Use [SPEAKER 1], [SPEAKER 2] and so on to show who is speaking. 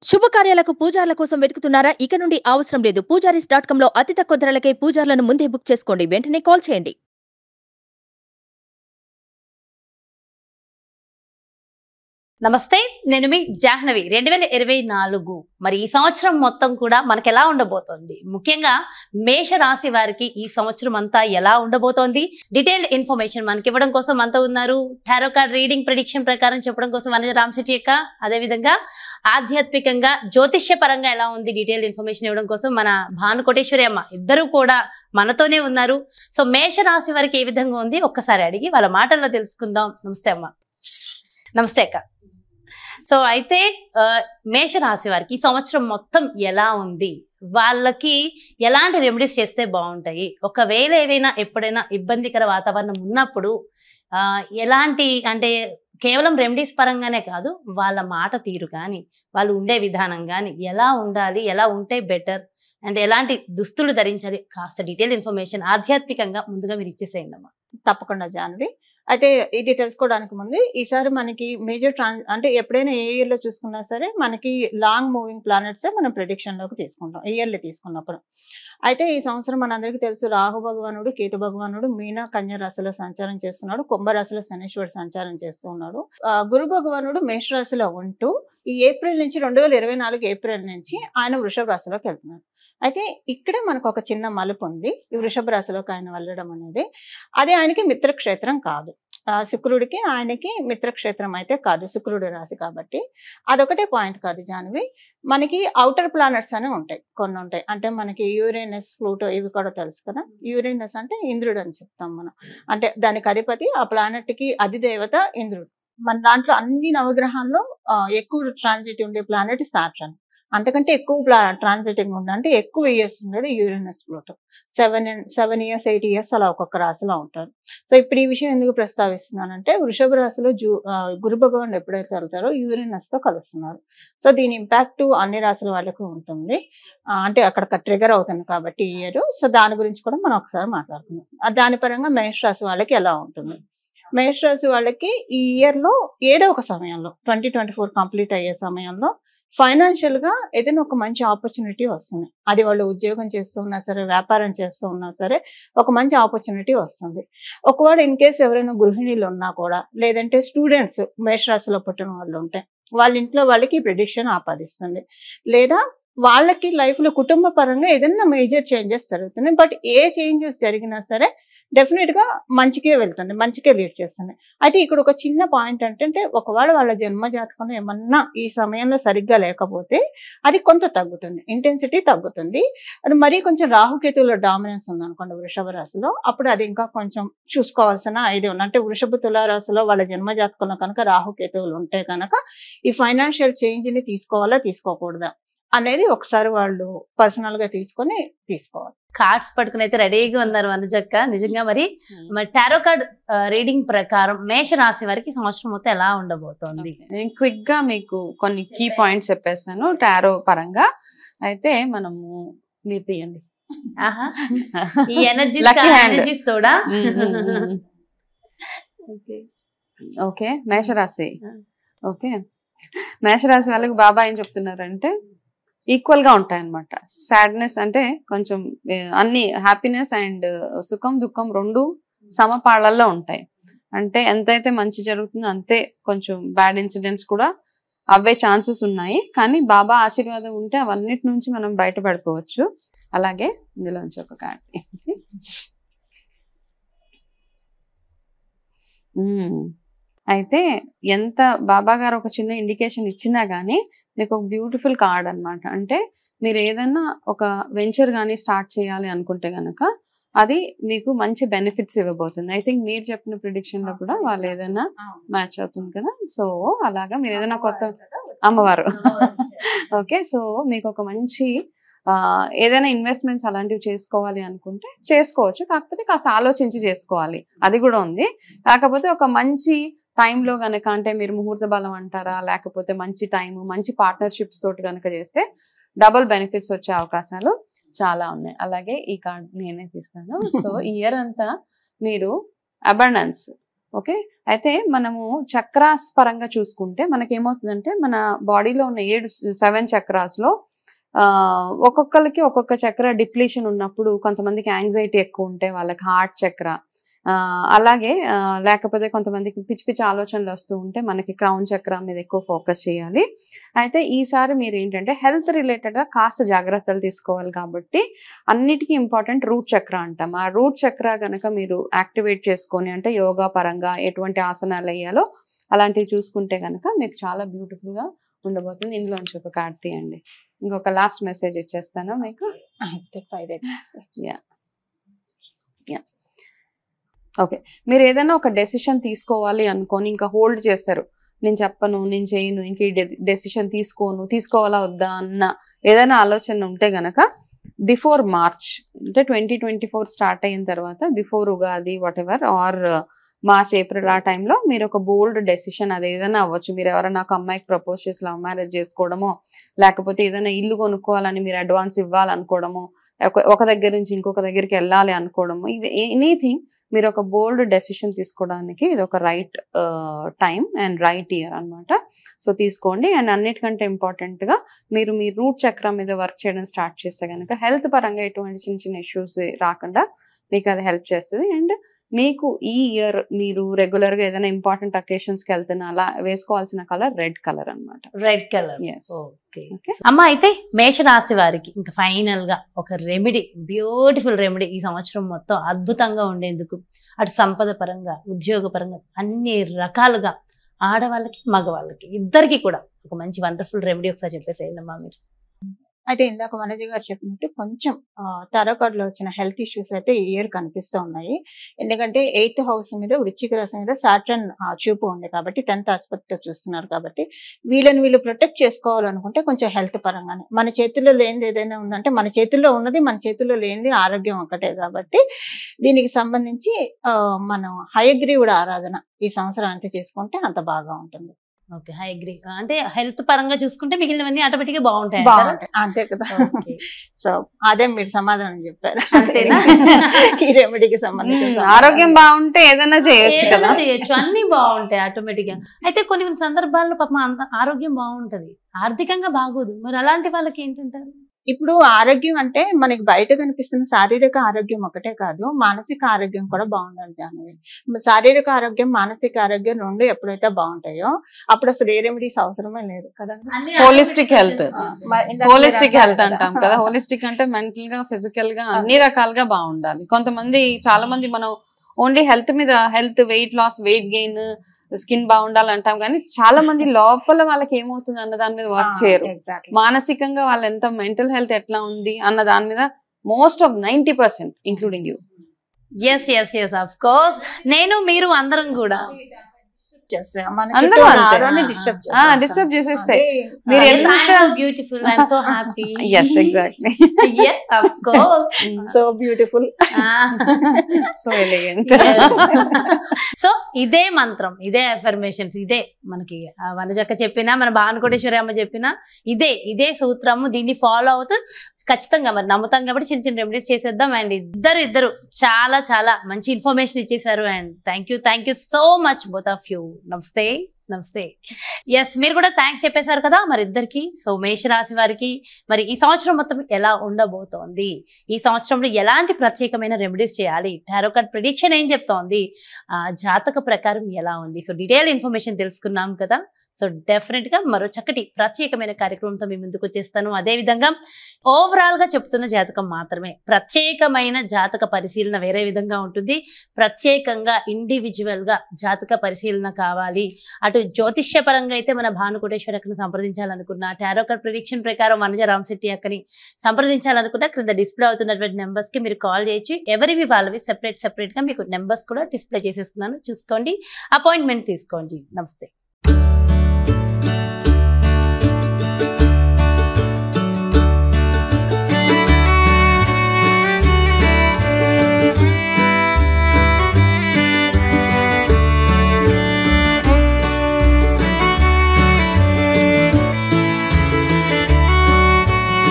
[SPEAKER 1] శుభకార్యాలకు పూజార్ల కోసం వెతుకుతున్నారా ఇక నుండి అవసరం లేదు పూజారీస్ డాట్ కాంలో అతి తక్కువ ధరలకే పూజార్లను ముందే బుక్ చేసుకోండి వెంటనే కాల్ చేయండి
[SPEAKER 2] నమస్తే నేను మీ జాహ్నవి రెండు వేల ఇరవై నాలుగు మరి ఈ సంవత్సరం మొత్తం కూడా మనకి ఎలా ఉండబోతోంది ముఖ్యంగా మేష రాశి వారికి ఈ సంవత్సరం అంతా ఎలా ఉండబోతోంది డీటెయిల్డ్ ఇన్ఫర్మేషన్ మనకి ఇవ్వడం కోసం అంతా ఉన్నారు టారో కార్డ్ రీడింగ్ ప్రిడిక్షన్ ప్రకారం చెప్పడం కోసం వనజ రామశెట్టి యొక్క అదేవిధంగా ఆధ్యాత్మికంగా జ్యోతిష్య పరంగా ఎలా ఉంది డీటెయిల్డ్ ఇన్ఫర్మేషన్ ఇవ్వడం కోసం మన భాను కోటేశ్వరి అమ్మ ఇద్దరు కూడా మనతోనే ఉన్నారు సో మేష రాశి వారికి ఏ విధంగా ఉంది ఒక్కసారి అడిగి వాళ్ళ మాటల్లో తెలుసుకుందాం నమస్తే అమ్మ నమస్తే అక్క సో అయితే ఆ, మేషరాశి వారికి ఈ సంవత్సరం మొత్తం ఎలా ఉంది వాళ్ళకి ఎలాంటి రెమెడీస్ చేస్తే బాగుంటాయి ఒకవేళ ఏవైనా ఎప్పుడైనా ఇబ్బందికర వాతావరణం ఉన్నప్పుడు ఆ, ఎలాంటి అంటే కేవలం రెమెడీస్ పరంగానే కాదు వాళ్ళ మాట తీరు కానీ వాళ్ళు ఉండే విధానం కానీ ఎలా ఉండాలి ఎలా ఉంటే బెటర్ అండ్ ఎలాంటి దుస్తులు ధరించాలి కాస్త డీటెయిల్ ఇన్ఫర్మేషన్ ఆధ్యాత్మికంగా ముందుగా మీరు ఇచ్చేసేయండి అమ్మా
[SPEAKER 3] తప్పకుండా జాన్వి అయితే ఇది తెలుసుకోవడానికి ముందు ఈసారి మనకి మేజర్ ట్రాన్స్ అంటే ఎప్పుడైనా ఏ ఇయర్ లో చూసుకున్నా సరే మనకి లాంగ్ మూవింగ్ ప్లానెట్స్ మనం ప్రిడిక్షన్ లోకి తీసుకుంటాం ఇయర్లీ తీసుకున్నప్పుడు అయితే ఈ సంవత్సరం మనందరికీ తెలుసు రాహు భగవానుడు కేతు భగవానుడు మీన కన్య రాశిలో సంచారం చేస్తున్నాడు కుంభరాశిలో శనీశ్వరుడు సంచారం చేస్తూ ఉన్నాడు ఆ, గురు భగవానుడు మేష రాశిలో ఉంటూ ఈ ఏప్రిల్ నుంచి రెండు వేల ఇరవై నాలుగు ఏప్రిల్ నుంచి ఆయన వృషభ రాశిలోకి వెళ్తున్నాడు అయితే ఇక్కడే మనకు ఒక చిన్న మలుపు ఉంది ఈ వృషభ రాశిలోకి ఆయన వెళ్ళడం అనేది అది ఆయనకి మిత్రక్షేత్రం కాదు ఆ శుక్రుడికి ఆయనకి మిత్రక్షేత్రం అయితే కాదు శుక్రుడి రాశి కాబట్టి అదొకటే పాయింట్ కాదు జాన్వి మనకి అవుటర్ ప్లానెట్స్ అని ఉంటాయి కొన్ని ఉంటాయి అంటే మనకి యూరేనస్ ఫ్లూటో ఇవి కూడా తెలుసు కదా యూరేనస్ అంటే ఇంద్రుడు అని చెప్తాం మనం అంటే దానికి అధిపతి ఆ ప్లానెట్ కి అధిదేవత ఇంద్రుడు మన దాంట్లో అన్ని నవగ్రహాల్లో ఆ, ఎక్కువ ట్రాన్సిట్ ఉండే ప్లానెట్ సాటర్న్ అంతకంటే ఎక్కువ ప్లా ట్రాన్సిటింగ్ ఉంది అంటే ఎక్కువ ఇయర్స్ ఉండేది Uranus Pluto seven seven years eight years అలా ఒక్కొక్క రాశిలో ఉంటారు సో ఇప్పుడు ఈ విషయం ఎందుకు ప్రస్తావిస్తున్నానంటే వృషభ రాశిలో జూ ఆ, గురు భగవాన్ ఎప్పుడైతే వెళ్తారో యూరేనస్ తో కలుస్తున్నారు సో దీని ఇంపాక్ట్ అన్ని రాశుల వాళ్ళకు ఉంటుంది ఆ, అంటే అక్కడ ట్రిగర్ అవుతుంది కాబట్టి ఈ ఇయర్ సో దాని గురించి కూడా మనం ఒకసారి మాట్లాడుకుందాం ఆ, దాని పరంగా మేష రాశి వాళ్ళకి ఎలా ఉంటుంది మేష రాశి వాళ్ళకి ఈ ఇయర్ లో ఏదో ఒక సమయంలో ట్వంటీ ట్వంటీ ఫోర్ కంప్లీట్ అయ్యే సమయంలో ఫైనాన్షియల్ గా ఏదైనా ఒక మంచి ఆపర్చునిటీ వస్తుంది అది వాళ్ళు ఉద్యోగం చేస్తూ ఉన్నా సరే వ్యాపారం చేస్తూ ఉన్నా సరే ఒక మంచి ఆపర్చునిటీ వస్తుంది ఒకవేళ ఇన్ కేసు ఎవరైనా గృహిణీలు ఉన్నా కూడా లేదంటే స్టూడెంట్స్ మేషరాశిలో పుట్టిన వాళ్ళు ఉంటే వాళ్ళ ఇంట్లో వాళ్ళకి ప్రిడిక్షన్ ఆపాదిస్తుంది లేదా వాళ్ళకి లైఫ్ లో కుటుంబ పరంగా ఏదైనా మేజర్ చేంజెస్ జరుగుతున్నాయి బట్ ఏ చేంజెస్ జరిగినా సరే డెఫినెట్ గా మంచికే వెళ్తుంది మంచికే లీడ్ చేస్తుంది అయితే ఇక్కడ ఒక చిన్న పాయింట్ ఏంటంటే ఒకవేళ వాళ్ళ జన్మ జాతకంలో ఏమన్నా ఈ సమయంలో సరిగ్గా లేకపోతే అది కొంత తగ్గుతుంది ఇంటెన్సిటీ తగ్గుతుంది అది మరీ కొంచెం రాహుకేతువులో డామినెన్స్ ఉంది అనుకోండి వృషభ రాశిలో అప్పుడు అది ఇంకా కొంచెం చూసుకోవాల్సిన ఇది ఉంది అంటే వృషభ తులారాశిలో వాళ్ళ జన్మ జాతకంలో కనుక రాహుకేతువులు ఉంటే కనుక ఈ ఫైనాన్షియల్ చేంజ్ ని తీసుకోవాలా తీసుకోకూడదా అనేది ఒకసారి వాళ్ళు పర్సనల్ గా తీసుకొని తీసుకోవాలి
[SPEAKER 2] కార్డ్స్ పట్టుకుని అయితే రెడీగా ఉన్నారు అనుజక్క నిజంగా మరి మరి టారో కార్డ్ రీడింగ్ ప్రకారం మేష రాశి వారికి ఈ సంవత్సరం మొత్తం ఎలా ఉండబోతోంది
[SPEAKER 4] నేను క్విక్ గా మీకు కొన్ని కీ పాయింట్స్ చెప్పేస్తాను టారో పరంగా అయితే మనము మీరు తీయండి
[SPEAKER 2] ఆహా ఈ ఎనర్జీస్
[SPEAKER 4] Lucky hand.
[SPEAKER 2] ఎనర్జీస్ తోడా
[SPEAKER 4] ఓకే మేషరాశి ఓకే మేషరాశి వాళ్ళకి బాబా ఏం చెప్తున్నారంటే ఈక్వల్ గా ఉంటాయి అనమాట సాడ్నెస్ అంటే కొంచెం ఏ, అన్ని హ్యాపీనెస్ అండ్ సుఖం దుఃఖం రెండు సమపాళ్ళల్లో ఉంటాయి అంటే ఎంతైతే మంచి జరుగుతుందో అంతే కొంచెం బ్యాడ్ ఇన్సిడెంట్స్ కూడా అవే ఛాన్సెస్ ఉన్నాయి కానీ బాబా ఆశీర్వాదం ఉంటే అవన్నిటి నుంచి మనం బయటపడిపోవచ్చు అలాగే ఇందులోంచి ఒక కార్డ్ మ్మ్. అయితే ఎంత బాబా గారు ఒక చిన్న ఇండికేషన్ ఇచ్చినా గానీ మీకు ఒక బ్యూటిఫుల్ కార్డ్ అన్నమాట అంటే మీరు ఏదైనా ఒక వెంచర్ కానీ స్టార్ట్ చేయాలి అనుకుంటే గనక అది మీకు మంచి బెనిఫిట్స్ ఇవ్వబోతుంది ఐ థింక్ మీరు చెప్పిన ప్రిడిక్షన్ లో కూడా వాళ్ళు ఏదైనా మ్యాచ్ అవుతుంది కదా సో అలాగా మీరు ఏదైనా కొత్త అమ్మవారు ఓకే సో మీకు ఒక మంచి ఆ, ఏదైనా ఇన్వెస్ట్మెంట్స్ అలాంటివి చేసుకోవాలి అనుకుంటే చేసుకోవచ్చు కాకపోతే కాస్త ఆలోచించి చేసుకోవాలి అది కూడా ఉంది కాకపోతే ఒక మంచి టైంలో గనక అంటే మీరు ముహూర్త బలం అంటారా లేకపోతే మంచి టైం మంచి పార్ట్నర్షిప్స్ తోటి గనక చేస్తే డబుల్ బెనిఫిట్స్ వచ్చే అవకాశాలు చాలా ఉన్నాయి అలాగే ఈ కార్డ్ నేనే తీస్తాను సో ఈ ఇయర్ అంతా మీరు అబండెన్స్ ఓకే అయితే మనము చక్రాస్ పరంగా చూసుకుంటే మనకి ఏమవుతుందంటే మన బాడీలో ఉన్న ఏడు సెవెన్ చక్రాస్ లో ఆ, ఒక్కొక్కరికి ఒక్కొక్క చక్ర డిప్లీషన్ ఉన్నప్పుడు కొంతమందికి యాంగ్జైటీ ఎక్కువ ఉంటే వాళ్ళకి హార్ట్ చక్ర ఆ, అలాగే ఆ, లేకపోతే కొంతమందికి పిచ్చి పిచ్చి ఆలోచనలు వస్తూ ఉంటే మనకి క్రౌన్ చక్ర మీద ఎక్కువ ఫోకస్ చేయాలి అయితే ఈసారి మీరు ఏంటంటే హెల్త్ రిలేటెడ్ గా కాస్త జాగ్రత్తలు తీసుకోవాలి కాబట్టి అన్నిటికీ ఇంపార్టెంట్ రూట్ చక్ర అంటాం ఆ రూట్ చక్ర గనక మీరు యాక్టివేట్ చేసుకొని అంటే యోగా పరంగా ఎటువంటి ఆసనాలు వేయాలో అలాంటివి చూసుకుంటే గనక మీకు చాలా బ్యూటిఫుల్ గా ఉండబోతుంది ఇందులోంచి ఒక కార్డ్ తీయండి ఇంకొక లాస్ట్ మెసేజ్ ఇచ్చేస్తాను మీకు ఓకే మీరు ఏదైనా ఒక డెసిషన్ తీసుకోవాలి అనుకొని ఇంకా హోల్డ్ చేస్తారు నేను చెప్పను నేను చేయను ఇంక ఈ డెసిషన్ తీసుకోను తీసుకోవాలా వద్దా అన్న ఏదైనా ఆలోచన ఉంటే గనక బిఫోర్ మార్చ్ అంటే ట్వంటీ ట్వంటీ ఫోర్ స్టార్ట్ అయిన తర్వాత before Ugadi whatever are March April ఆ టైంలో మీరు ఒక బోల్డ్ డెసిషన్ అది ఏదైనా అవ్వచ్చు మీరు ఎవరైనా ఒక అమ్మాయికి ప్రపోజ్ చేసి లవ్ మ్యారేజ్ చేసుకోవడమో లేకపోతే ఏదైనా ఇల్లు కొనుక్కోవాలని మీరు అడ్వాన్స్ ఇవ్వాలనుకోవడము ఒక- ఒక దగ్గర నుంచి ఇంకొక దగ్గరికి వెళ్ళాలి అనుకోవడము ఇది ఎనీథింగ్ మీరు ఒక బోల్డ్ డెసిషన్ తీసుకోవడానికి ఇది ఒక right time and right year అన్నమాట సో తీసుకోండి అండ్ అన్నిటికంటే ఇంపార్టెంట్ గా మీరు మీ రూట్ చక్రం మీద వర్క్ చేయడం స్టార్ట్ చేస్తే కనుక హెల్త్ పరంగా ఎటువంటి చిన్న చిన్న ఇష్యూస్ రాకుండా మీకు అది హెల్ప్ చేస్తుంది అండ్ మీకు ఈ ఇయర్ మీరు రెగ్యులర్ గా ఏదైనా ఇంపార్టెంట్ అకేషన్స్ కి వెళ్తున్నా అలా వేసుకోవాల్సిన కలర్ రెడ్ కలర్ అన్నమాట
[SPEAKER 2] red colour
[SPEAKER 4] Yes.
[SPEAKER 2] Okay
[SPEAKER 4] Okay.
[SPEAKER 2] అమ్మ అయితే మేషరాశి వారికి ఇంకా ఫైనల్ గా ఒక రెమెడీ బ్యూటిఫుల్ రెమెడీ ఈ సంవత్సరం మొత్తం అద్భుతంగా ఉండేందుకు అటు సంపద పరంగా ఉద్యోగ పరంగా అన్ని రకాలుగా ఆడవాళ్ళకి మగవాళ్ళకి ఇద్దరికి కూడా ఒక మంచి వండర్ఫుల్ రెమెడీ ఒకసారి చెప్పేసేయండి అమ్మా మీరు
[SPEAKER 3] అయితే ఇందాక వనజ గారు చెప్పినట్టు కొంచెం తారాకాడ్ లో వచ్చిన హెల్త్ ఇష్యూస్ అయితే ఈ ఇయర్ కనిపిస్తూ ఉన్నాయి ఎందుకంటే ఎయిత్ హౌస్ మీద వృచ్చిక రాశి మీద సాటర్న్ చూపు ఉంది కాబట్టి టెన్త్ ఆస్పెక్ట్ చూస్తున్నారు కాబట్టి వీళ్ళని వీళ్ళు ప్రొటెక్ట్ చేసుకోవాలనుకుంటే కొంచెం హెల్త్ పరంగానే మన చేతుల్లో లేనిది ఏదైనా ఉందంటే మన చేతుల్లో ఉన్నది మన చేతుల్లో లేనిది ఆరోగ్యం ఒకటే కాబట్టి దీనికి సంబంధించి ఆ, మనం హయగ్రీవుడు ఆరాధన ఈ సంవత్సరం అంతా చేసుకుంటే అంత బాగా ఉంటుంది
[SPEAKER 2] ఓకే హై అగ్రీ అంటే హెల్త్ పరంగా చూసుకుంటే మిగిలినవన్నీ ఆటోమేటిక్ గా బాగుంటాయి అంటారా?
[SPEAKER 3] బాగుంటాయి అంతే కదా
[SPEAKER 2] Okay.
[SPEAKER 3] సో అదే మీరు సమాధానం చెప్పారు
[SPEAKER 2] అంతేనా?
[SPEAKER 3] ఈ రెమెడీకి సంబంధించి
[SPEAKER 4] మ్మ్. ఆరోగ్యం బాగుంటే ఏదైనా చేయొచ్చు
[SPEAKER 2] ఏదైనా
[SPEAKER 4] కదా
[SPEAKER 2] చేయొచ్చు అన్ని బాగుంటాయి ఆటోమేటిక్ గా అయితే కొన్ని కొన్ని సందర్భాల్లో పాపం అంత ఆరోగ్యం బాగుంటది ఆర్థికంగా బాగోదు మరి అలాంటి వాళ్ళకి ఏంటంటారు
[SPEAKER 3] ఇప్పుడు ఆరోగ్యం అంటే మనకి బయట కనిపిస్తున్న శారీరక ఆరోగ్యం ఒకటే కాదు మానసిక ఆరోగ్యం కూడా బాగుండాలి జాహ్నవి శారీరక ఆరోగ్యం మానసిక ఆరోగ్యం రెండు ఎప్పుడైతే బాగుంటాయో అప్పుడు అసలు ఏ రెమెడీస్ అవసరమే లేదు కదా
[SPEAKER 4] హోలిస్టిక్ హెల్త్
[SPEAKER 3] ఆ, మ- ఇందాక
[SPEAKER 4] హోలిస్టిక్
[SPEAKER 3] మీరు
[SPEAKER 4] హెల్త్
[SPEAKER 3] అన్నారు
[SPEAKER 4] అంటాం కదా హోలిస్టిక్ అంటే మెంటల్ గా ఫిజికల్ గా అన్ని రకాలుగా బాగుండాలి కొంతమంది చాలా మంది మనం ఓన్లీ హెల్త్ మీద health weight loss weight gain skin బాగుండాలి అంటాం కానీ చాలా మంది లోపల వాళ్ళకి ఏమవుతుంది అన్న దాని మీద వర్క్ చేయరు
[SPEAKER 3] ఎగ్జాక్ట్లీ
[SPEAKER 4] మానసికంగా వాళ్ళ ఎంత మెంటల్ హెల్త్ ఎట్లా ఉంది అన్న దాని మీద most of ninety percent including you
[SPEAKER 2] yes yes yes of course నేను మీరు అందరం కూడా
[SPEAKER 4] అందరూ అంతే.
[SPEAKER 3] డిస్టర్బ్
[SPEAKER 4] ఆ, disturb చేసేస్తాయి. మీరు
[SPEAKER 2] Yes, I
[SPEAKER 4] ఎంత-
[SPEAKER 2] am so beautiful. I'm so happy.
[SPEAKER 4] Yes exactly
[SPEAKER 2] yes, of course.
[SPEAKER 3] So beautiful
[SPEAKER 2] Ah.
[SPEAKER 4] So elegant
[SPEAKER 2] so ఇదే మంత్రం ఇదే అఫర్మేషన్స్ ఇదే మనకి ఆ వనజక్క చెప్పినా మన భానుకోటేశ్వరి అమ్మ చెప్పినా ఇదే ఇదే సూత్రము దీన్ని ఫాలో అవుతూ ఖచ్చితంగా మరి నమ్ముతాం కాబట్టి చిన్న చిన్న రెమెడీస్ చేసేద్దాం అండ్ ఇద్దరు ఇద్దరు చాలా చాలా మంచి ఇన్ఫర్మేషన్ ఇచ్చేసారు and thank you thank you so much both of you నమస్తే నమస్తే ఎస్ మీరు కూడా థ్యాంక్స్ చెప్పేశారు కదా మరి ఇద్దరికి సో మేషరాశి వారికి మరి ఈ సంవత్సరం మొత్తం ఎలా ఉండబోతోంది ఈ సంవత్సరంలో ఎలాంటి ప్రత్యేకమైన రెమెడీస్ చేయాలి టారో కార్డ్ ప్రిడిక్షన్ ఏం చెప్తోంది ఆ జాతక ప్రకారం ఎలా ఉంది సో డీటెయిల్ ఇన్ఫర్మేషన్ తెలుసుకున్నాం కదా సో డెఫినెట్ గా మరో చక్కటి ప్రత్యేకమైన కార్యక్రమంతో మీ ముందుకు వచ్చేస్తాను అదే విధంగా ఓవరాల్ గా చెప్తున్న జాతకం మాత్రమే ప్రత్యేకమైన జాతక పరిశీలన వేరే విధంగా ఉంటుంది ప్రత్యేకంగా ఇండివిజువల్ గా జాతక పరిశీలన కావాలి అటు జ్యోతిష్య పరంగా అయితే మన భానుకోటేశ్వరి అక్కని సంప్రదించాలనుకున్న టారో కార్డ్ ప్రిడిక్షన్ ప్రకారం వనజ రామశెట్టి అక్కని సంప్రదించాలనుకుంటే క్రింద డిస్ప్లే అవుతున్నటువంటి నెంబర్స్ కి మీరు కాల్ చేయొచ్చు ఎవరివి వాళ్ళవి సెపరేట్ సెపరేట్ గా మీకు నెంబర్స్ కూడా డిస్ప్లే చేసేస్తున్నాను చూసుకోండి అపాయింట్మెంట్ తీసుకోండి నమస్తే